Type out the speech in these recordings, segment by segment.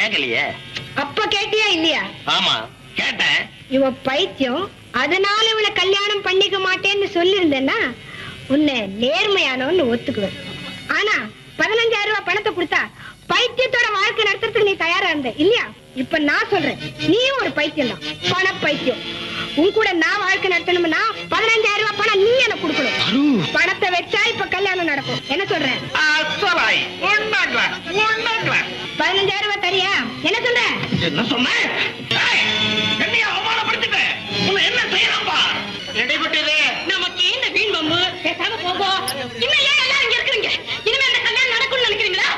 கேட்கலையே அப்ப கேட்டியா இல்லையா ஆமா கேட்டேன் இவ பைத்தியம் அதனால இவளை கல்யாணம் பண்ணிக்க மாட்டேன்னு சொல்லியிருந்தேன்னா உன்னை நேர்மையானவன்னு ஒத்துக்குவேன் ஆனா பதினஞ்சாயிரம் ரூபாய் பணத்தை கொடுத்தா பைத்தியத்தோட வாழ்க்கை நடத்துறதுக்கு நீ தயாரா இருந்த இல்லையா இப்ப நான் சொல்றேன் நீயும் ஒரு பைத்தியம் தான் பண பைத்தியம் உன் கூட நான் வாழ்க்கை நடத்தணும்னா பதினஞ்சாயிரம் ரூபாய் பணம் நீ எனக்கு கொடுக்கணும் பணத்தை வச்சா இப்ப கல்யாணம் நடக்கும் என்ன சொல்றேன் அசலாய் ஒண்ணாங்களா ஒண்ணாங்களா பதினஞ்சாயிரம் ரூபாய் தரியா என்ன சொல்ற என்ன சொன்னேன் ஏய், என்னைய அவமானப்படுத்திட்ட உன்னை என்ன செய்யலாம்பா இடைப்பட்டது நமக்கு என்ன வீண் வம்பு பேசாம போகோ இன்னும் ஏன் எல்லாரும் இங்க இருக்கிறீங்க இனிமே அந்த கல்யாணம் நடக்கும்னு நினைக்கிறீங்களா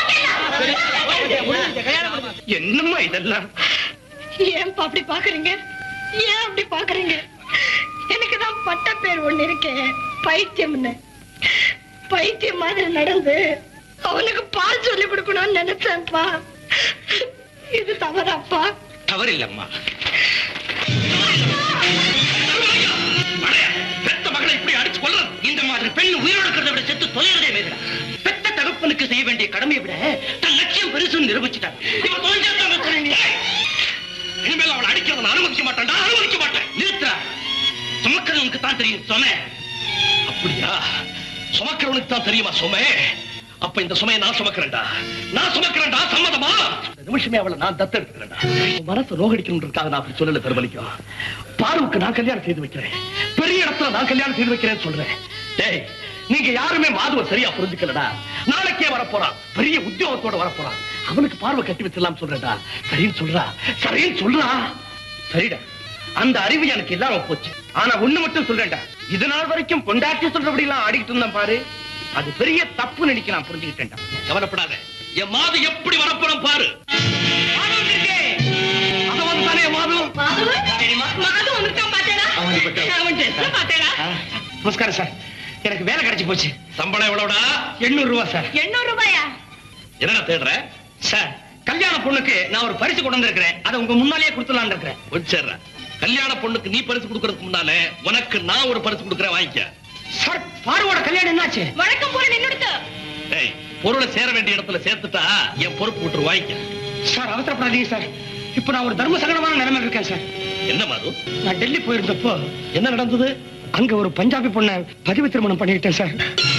என்னம்மா இதெல்லாம் ஏன் அப்படி பாக்குறீங்க ஏன் அப்படி பாக்குறீங்க எனக்கு தான் பட்ட பேர் ஒண்ணு இருக்கே பைத்தியம்னு பைத்தியம் மாதிரி நடந்து அவனுக்கு பால் சொல்லி கொடுக்கணும்னு நினைச்சேன்ப்பா இது தவறாப்பா தவறில்லம்மா பெத்த மகளை இப்படி அடிச்சு கொல்றது இந்த மாதிரி பெண் உயிரோடு இருக்கிறத விட செத்து தொலைறதே மேல பெத்த தகப்பனுக்கு செய்ய வேண்டிய கடமையை விட தன் லட்சியம் பெருசுன்னு நிரூபிச்சுட்டான் இவன் தொலைஞ்சாதான் சொன்னீங்க இனிமேல் அவளை அடிக்கிறத நான் அனுமதிக்க மாட்டேன்டா அனுமதிக்க மாட்டேன் நிறுத்துறா சுமக்கிறவனுக்கு தான் தெரியும் சுமை அப்படியா சுமக்கிறவனுக்கு தான் தெரியுமா சுமை அப்ப இந்த சுமையை நான் சுமக்கிறேன்டா நான் சுமக்கிறேன்டா சம்மதமா இந்த நிமிஷமே அவளை நான் தத்து எடுத்துக்கிறேன்டா உன் மனசு ரோகடிக்கணுன்றதுக்காக நான் அப்படி சொல்லல பெருமலிக்கும் பாருவுக்கு நான் கல்யாணம் செய்து வைக்கிறேன் பெரிய இடத்துல நான் கல்யாணம் செய்து வைக்கிறேன்னு சொல்றேன் டேய் நீங்க யாருமே மாதுவ சரியா புரிஞ்சுக்கலடா நாளைக்கே வரப்போறான் பெரிய உத்தியோகத்தோட வரப்போறான் அவனுக்கு பார்வை கட்டி வச்சிடலாம் சொல்றேன்டா சரின்னு சொல்றா சரின்னு சொல்றா சரிடா அந்த அறிவு எனக்கு இல்லாம போச்சு ஆனா ஒண்ணு மட்டும் சொல்றேன்டா இது நாள் வரைக்கும் பொண்டாட்டி சொல்றபடி எல்லாம் ஆடிக்கிட்டு இருந்தேன் பாரு அது பெரிய தப்பு நினைக்க நான் புரிஞ்சுக்கிட்டேன்டா கவலைப்படாத என் மாது எப்படி வரப்போறோம் பாரு மாது வந்திருக்கே. அத வந்து தானே என் மாது சரிம்மா. அவன் இப்ப- ஆ, நமஸ்காரம் சார் எனக்கு வேலை கிடைச்சு போச்சு சம்பளம் எவ்வளவுடா எண்ணூறு ரூபாய் சார் எண்ணூறு ரூபாயா என்னடா தேடுற சார் கல்யாண பொண்ணுக்கு நான் ஒரு பரிசு கொண்டு வந்திருக்கிறேன் அதை உங்க முன்னாலேயே கொடுத்துலான்னு இருக்கிறேன் வச்சிடுறேன் கல்யாண பொண்ணுக்கு நீ பரிசு கொடுக்கறதுக்கு முன்னால உனக்கு நான் ஒரு பரிசு கொடுக்கறேன் வாங்கிக்க சார் பாருவோட கல்யாணம் என்னாச்சு வழக்கம் போல நின்னுடுத்து டேய் பொருளை சேர வேண்டிய இடத்துல சேர்த்துட்டா என் பொறுப்பு விட்டு வாங்கிக்க சார் அவசரப்படாதீங்க சார் இப்ப நான் ஒரு தர்ம சங்கடமான நிலைமையில இருக்கேன் சார் என்ன மாது நான் டெல்லி போயிருந்தப்போ என்ன நடந்தது அங்க ஒரு பஞ்சாபி பொண்ணை பதிவு திருமணம் பண்ணிக்கிட்டேன் சார்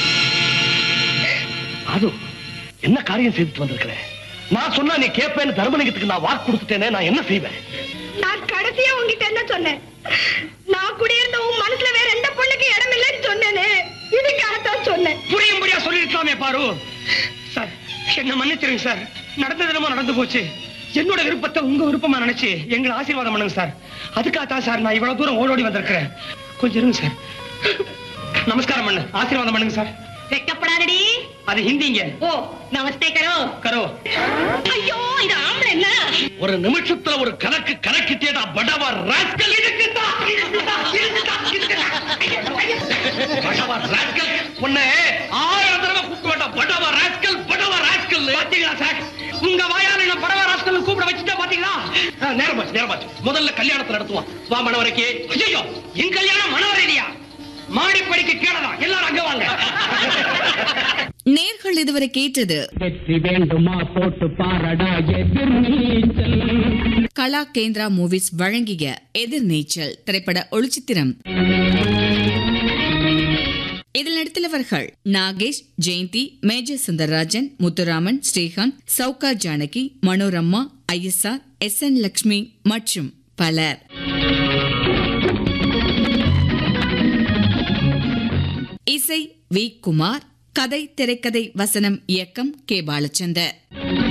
அது என்ன காரியம் செய்துட்டு வந்திருக்கிறேன் நான் சொன்னா நீ கேட்பேன்னு தர்மலிங்கத்துக்கு நான் வாக்கு கொடுத்துட்டேனே நான் என்ன செய்வேன் நான் கடைசியா உங்ககிட்ட என்ன சொன்னேன் நான் குடியிருந்த உன் மனசுல வேற எந்த பொண்ணுக்கு இடம் இல்லைன்னு சொன்னேனே இதுக்காகத்தான் சொன்னேன் புரியும்படியா சொல்லிருக்கலாமே பாரு சார் என்ன மன்னிச்சிருங்க சார் நடந்தது என்னமோ நடந்து போச்சு என்னோட விருப்பத்தை உங்க விருப்பமா நினைச்சு எங்களை ஆசீர்வாதம் பண்ணுங்க சார் அதுக்காக தான் சார் நான் இவ்வளவு தூரம் ஓடோடி வந்திருக்கிறேன் கொஞ்சம் இருங்க சார் நமஸ்காரம் பண்ணு ஆசீர்வாதம் பண்ணுங்க சார் வெக்கப்படாதடி அது ஹிந்திங்க ஓ நமஸ்தே கரோ கரோ ஐயோ இது ஆம்பளை என்ன ஒரு நிமிஷத்துல ஒரு கணக்கு கணக்கிட்டேடா படவா ராஸ்கல் இருக்குதா இருக்குதா இருக்குதா இருக்குதா படவா ராஸ்கல் உன்னை ஆயிரம் தடவை கூப்பிட்டு வேண்டாம் படவா ராஸ்கல் படவா ராஸ்கல் பாத்தீங்களா சார் உங்க வாயால என்ன படவ ராஸ்கல் கூப்பிட வச்சுட்டா பாத்தீங்களா ஆ, நேரமாச்சு நேரமாச்சு முதல்ல கல்யாணத்தை நடத்துவோம் வா மணவரைக்கு ஐயோ என் கல்யாணம் மனவரையிலையா மாடிப்படிக்கு கீழதான் எல்லாரும் அங்க வாங்க நேர்கள் இதுவரை கேட்டது வெற்றி வேண்டுமா போட்டு பாரடா எதிர் நீச்சல் கலா கேந்திரா மூவிஸ் வழங்கிய எதிர்நீச்சல் திரைப்பட ஒளிச்சித்திரம் இதில் நடித்துள்ளவர்கள் Nagesh Jayanthi major Sundararajan Muthuraman Srikanth Sowcar Janaki Manorama ISR S N Lakshmi மற்றும் பலர் இசை வி குமார் கதை திரைக்கதை வசனம் இயக்கம் கே பாலச்சந்தர்